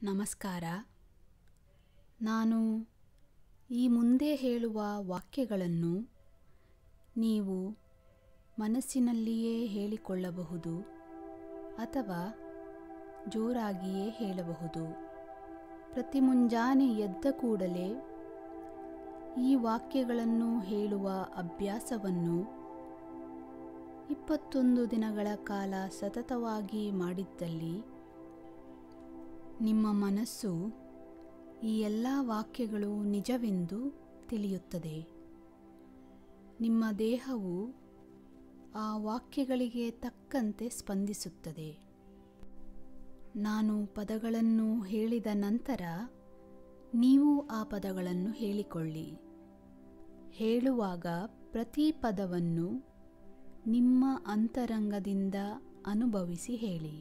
ನಮಸ್ಕಾರ ನಾನು ಈ ಮುಂದೆ ಹೇಳುವ ವಾಕ್ಯಗಳನ್ನು ನೀವು ಮನಸ್ಸಿನಲ್ಲಿಯೇ ಹೇಳಿಕೊಳ್ಳಬಹುದು ಅಥವಾ ಜೋರಾಗಿಯೇ ಹೇಳಬಹುದು ಪ್ರತಿ ಮುಂಜಾನೆ ಎದ್ದ ಕೂಡಲೇ ಈ ವಾಕ್ಯಗಳನ್ನು ಹೇಳುವ ಅಭ್ಯಾಸವನ್ನು ಇಪ್ಪತ್ತೊಂದು ದಿನಗಳ ಕಾಲ ಸತತವಾಗಿ ಮಾಡಿದ್ದಲ್ಲಿ ನಿಮ್ಮ ಮನಸ್ಸು ಈ ಎಲ್ಲ ವಾಕ್ಯಗಳು ನಿಜವೆಂದು ತಿಳಿಯುತ್ತದೆ ನಿಮ್ಮ ದೇಹವು ಆ ವಾಕ್ಯಗಳಿಗೆ ತಕ್ಕಂತೆ ಸ್ಪಂದಿಸುತ್ತದೆ ನಾನು ಪದಗಳನ್ನು ಹೇಳಿದ ನಂತರ ನೀವು ಆ ಪದಗಳನ್ನು ಹೇಳಿಕೊಳ್ಳಿ ಹೇಳುವಾಗ ಪ್ರತಿ ಪದವನ್ನು ನಿಮ್ಮ ಅಂತರಂಗದಿಂದ ಅನುಭವಿಸಿ ಹೇಳಿ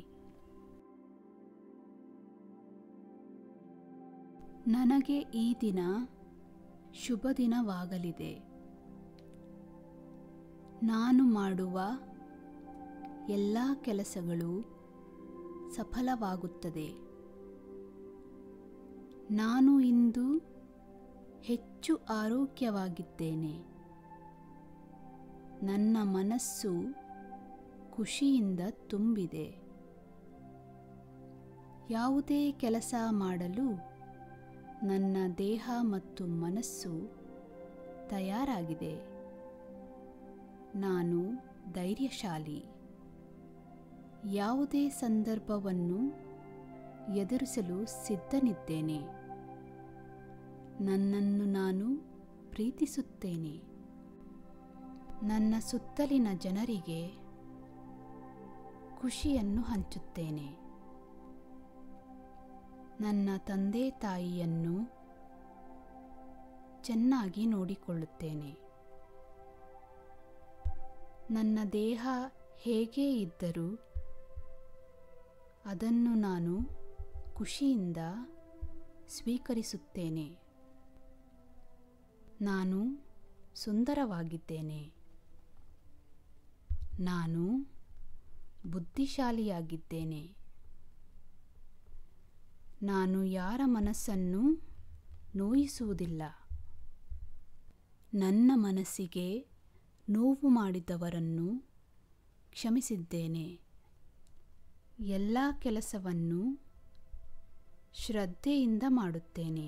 ನನಗೆ ಈ ದಿನ ಶುಭ ದಿನವಾಗಲಿದೆ ನಾನು ಮಾಡುವ ಎಲ್ಲ ಕೆಲಸಗಳು ಸಫಲವಾಗುತ್ತದೆ ನಾನು ಇಂದು ಹೆಚ್ಚು ಆರೋಗ್ಯವಾಗಿದ್ದೇನೆ ನನ್ನ ಮನಸ್ಸು ಖುಷಿಯಿಂದ ತುಂಬಿದೆ ಯಾವುದೇ ಕೆಲಸ ಮಾಡಲು ನನ್ನ ದೇಹ ಮತ್ತು ಮನಸ್ಸು ತಯಾರಾಗಿದೆ ನಾನು ಧೈರ್ಯಶಾಲಿ ಯಾವುದೇ ಸಂದರ್ಭವನ್ನು ಎದುರಿಸಲು ಸಿದ್ಧನಿದ್ದೇನೆ ನನ್ನನ್ನು ನಾನು ಪ್ರೀತಿಸುತ್ತೇನೆ ನನ್ನ ಸುತ್ತಲಿನ ಜನರಿಗೆ ಖುಷಿಯನ್ನು ಹಂಚುತ್ತೇನೆ ನನ್ನ ತಂದೆ ತಾಯಿಯನ್ನು ಚೆನ್ನಾಗಿ ನೋಡಿಕೊಳ್ಳುತ್ತೇನೆ ನನ್ನ ದೇಹ ಹೇಗೇ ಇದ್ದರೂ ಅದನ್ನು ನಾನು ಖುಷಿಯಿಂದ ಸ್ವೀಕರಿಸುತ್ತೇನೆ ನಾನು ಸುಂದರವಾಗಿದ್ದೇನೆ ನಾನು ಬುದ್ಧಿಶಾಲಿಯಾಗಿದ್ದೇನೆ ನಾನು ಯಾರ ಮನಸ್ಸನ್ನು ನೋಯಿಸುವುದಿಲ್ಲ ನನ್ನ ಮನಸ್ಸಿಗೆ ನೋವು ಮಾಡಿದವರನ್ನು ಕ್ಷಮಿಸಿದ್ದೇನೆ ಎಲ್ಲ ಕೆಲಸವನ್ನು ಶ್ರದ್ಧೆಯಿಂದ ಮಾಡುತ್ತೇನೆ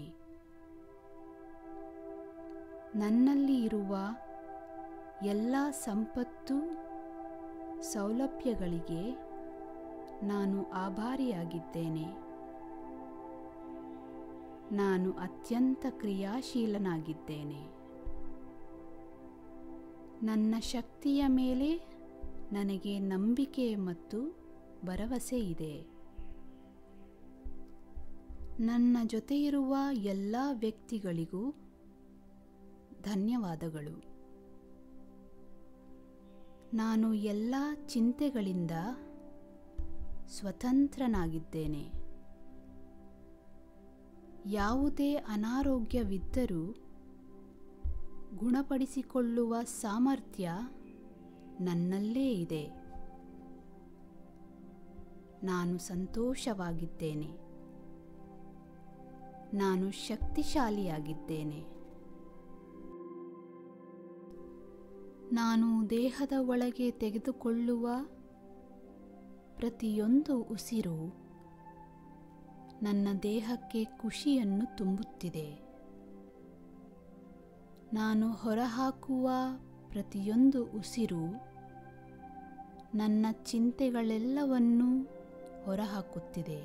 ನನ್ನಲ್ಲಿ ಇರುವ ಎಲ್ಲ ಸಂಪತ್ತು ಸೌಲಭ್ಯಗಳಿಗೆ ನಾನು ಆಭಾರಿಯಾಗಿದ್ದೇನೆ ನಾನು ಅತ್ಯಂತ ಕ್ರಿಯಾಶೀಲನಾಗಿದ್ದೇನೆ ನನ್ನ ಶಕ್ತಿಯ ಮೇಲೆ ನನಗೆ ನಂಬಿಕೆ ಮತ್ತು ಭರವಸೆ ಇದೆ ನನ್ನ ಜೊತೆಯಿರುವ ಎಲ್ಲ ವ್ಯಕ್ತಿಗಳಿಗೂ ಧನ್ಯವಾದಗಳು ನಾನು ಎಲ್ಲ ಚಿಂತೆಗಳಿಂದ ಸ್ವತಂತ್ರನಾಗಿದ್ದೇನೆ ಯಾವುದೇ ಅನಾರೋಗ್ಯವಿದ್ದರೂ ಗುಣಪಡಿಸಿಕೊಳ್ಳುವ ಸಾಮರ್ಥ್ಯ ನನ್ನಲ್ಲೇ ಇದೆ ನಾನು ಸಂತೋಷವಾಗಿದ್ದೇನೆ ನಾನು ಶಕ್ತಿಶಾಲಿಯಾಗಿದ್ದೇನೆ ನಾನು ದೇಹದ ಒಳಗೆ ತೆಗೆದುಕೊಳ್ಳುವ ಪ್ರತಿಯೊಂದು ಉಸಿರು ನನ್ನ ದೇಹಕ್ಕೆ ಖುಷಿಯನ್ನು ತುಂಬುತ್ತಿದೆ ನಾನು ಹೊರಹಾಕುವ ಪ್ರತಿಯೊಂದು ಉಸಿರು ನನ್ನ ಚಿಂತೆಗಳೆಲ್ಲವನ್ನೂ ಹೊರಹಾಕುತ್ತಿದೆ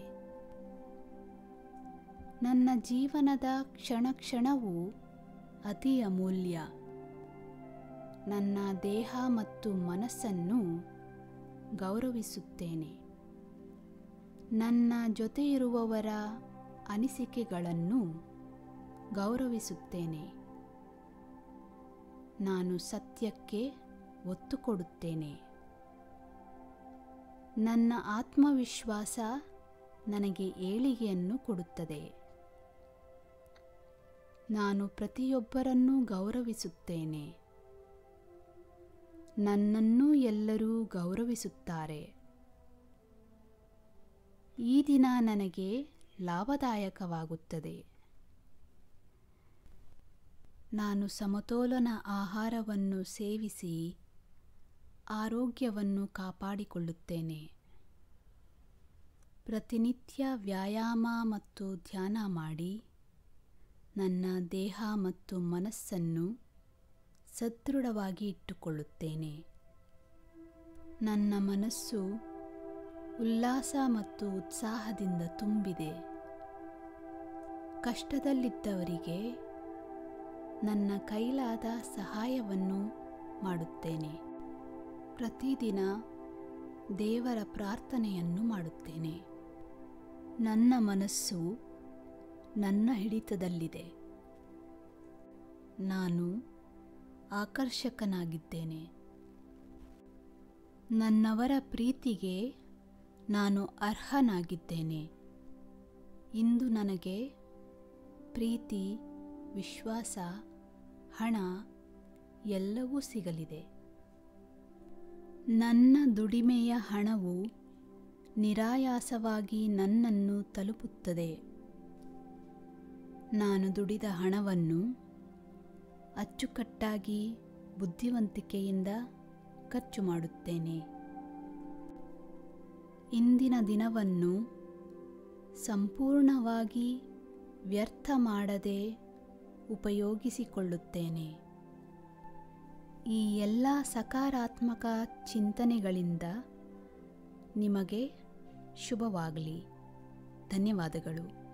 ನನ್ನ ಜೀವನದ ಕ್ಷಣ ಕ್ಷಣವೂ ಅತಿ ಅಮೂಲ್ಯ ನನ್ನ ದೇಹ ಮತ್ತು ಮನಸ್ಸನ್ನು ಗೌರವಿಸುತ್ತೇನೆ ನನ್ನ ಜೊತೆ ಇರುವವರ ಅನಿಸಿಕೆಗಳನ್ನು ಗೌರವಿಸುತ್ತೇನೆ ನಾನು ಸತ್ಯಕ್ಕೆ ಒತ್ತು ಕೊಡುತ್ತೇನೆ ನನ್ನ ಆತ್ಮವಿಶ್ವಾಸ ನನಗೆ ಏಳಿಗೆಯನ್ನು ಕೊಡುತ್ತದೆ ನಾನು ಪ್ರತಿಯೊಬ್ಬರನ್ನೂ ಗೌರವಿಸುತ್ತೇನೆ ನನ್ನನ್ನೂ ಎಲ್ಲರೂ ಗೌರವಿಸುತ್ತಾರೆ ಈ ದಿನ ನನಗೆ ಲಾಭದಾಯಕವಾಗುತ್ತದೆ ನಾನು ಸಮತೋಲನ ಆಹಾರವನ್ನು ಸೇವಿಸಿ ಆರೋಗ್ಯವನ್ನು ಕಾಪಾಡಿಕೊಳ್ಳುತ್ತೇನೆ ಪ್ರತಿನಿತ್ಯ ವ್ಯಾಯಾಮ ಮತ್ತು ಧ್ಯಾನ ಮಾಡಿ ನನ್ನ ದೇಹ ಮತ್ತು ಮನಸ್ಸನ್ನು ಸದೃಢವಾಗಿ ಇಟ್ಟುಕೊಳ್ಳುತ್ತೇನೆ ನನ್ನ ಮನಸ್ಸು ಉಲ್ಲಾಸ ಮತ್ತು ಉತ್ಸಾಹದಿಂದ ತುಂಬಿದೆ ಕಷ್ಟದಲ್ಲಿದ್ದವರಿಗೆ ನನ್ನ ಕೈಲಾದ ಸಹಾಯವನ್ನು ಮಾಡುತ್ತೇನೆ ಪ್ರತಿದಿನ ದೇವರ ಪ್ರಾರ್ಥನೆಯನ್ನು ಮಾಡುತ್ತೇನೆ ನನ್ನ ಮನಸ್ಸು ನನ್ನ ಹಿಡಿತದಲ್ಲಿದೆ ನಾನು ಆಕರ್ಷಕನಾಗಿದ್ದೇನೆ ನನ್ನವರ ಪ್ರೀತಿಗೆ ನಾನು ಅರ್ಹನಾಗಿದ್ದೇನೆ ಇಂದು ನನಗೆ ಪ್ರೀತಿ ವಿಶ್ವಾಸ ಹಣ ಎಲ್ಲವೂ ಸಿಗಲಿದೆ ನನ್ನ ದುಡಿಮೆಯ ಹಣವು ನಿರಾಯಾಸವಾಗಿ ನನ್ನನ್ನು ತಲುಪುತ್ತದೆ ನಾನು ದುಡಿದ ಹಣವನ್ನು ಅಚ್ಚುಕಟ್ಟಾಗಿ ಬುದ್ಧಿವಂತಿಕೆಯಿಂದ ಖರ್ಚು ಮಾಡುತ್ತೇನೆ ಇಂದಿನ ದಿನವನ್ನು ಸಂಪೂರ್ಣವಾಗಿ ವ್ಯರ್ಥ ಮಾಡದೆ ಉಪಯೋಗಿಸಿಕೊಳ್ಳುತ್ತೇನೆ ಈ ಎಲ್ಲ ಸಕಾರಾತ್ಮಕ ಚಿಂತನೆಗಳಿಂದ ನಿಮಗೆ ಶುಭವಾಗಲಿ ಧನ್ಯವಾದಗಳು